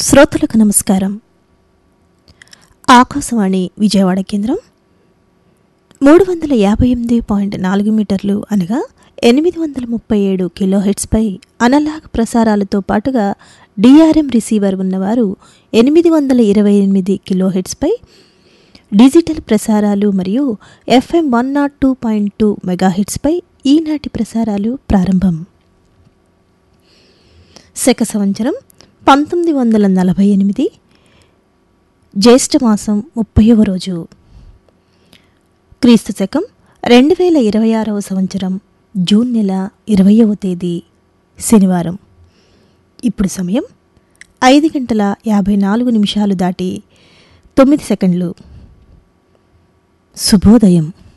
శ్రోతలకు నమస్కారం ఆకాశవాణి విజయవాడ కేంద్రం మూడు వందల యాభై ఎనిమిది పాయింట్ నాలుగు మీటర్లు అనగా ఎనిమిది వందల ముప్పై ఏడు కిలోహెట్స్పై అనలాగ్ ప్రసారాలతో పాటుగా డిఆర్ఎం రిసీవర్ ఉన్నవారు ఎనిమిది వందల ఇరవై ఎనిమిది కిలోహెట్స్పై డిజిటల్ ప్రసారాలు మరియు FM one naught two point two మెగాహిట్స్పై ఈనాటి ప్రసారాలు ప్రారంభం శక సంవత్సరం పంతొమ్మిది వందల నలభై ఎనిమిది జ్యేష్ఠమాసం ముప్పైవ రోజు క్రీస్తు శకం రెండు వేల ఇరవై ఆరవ సంవత్సరం జూన్ నెల ఇరవయవ తేదీ శనివారం ఇప్పుడు సమయం ఐదు గంటల యాభై నాలుగు నిమిషాలు దాటి తొమ్మిది సెకండ్లు శుభోదయం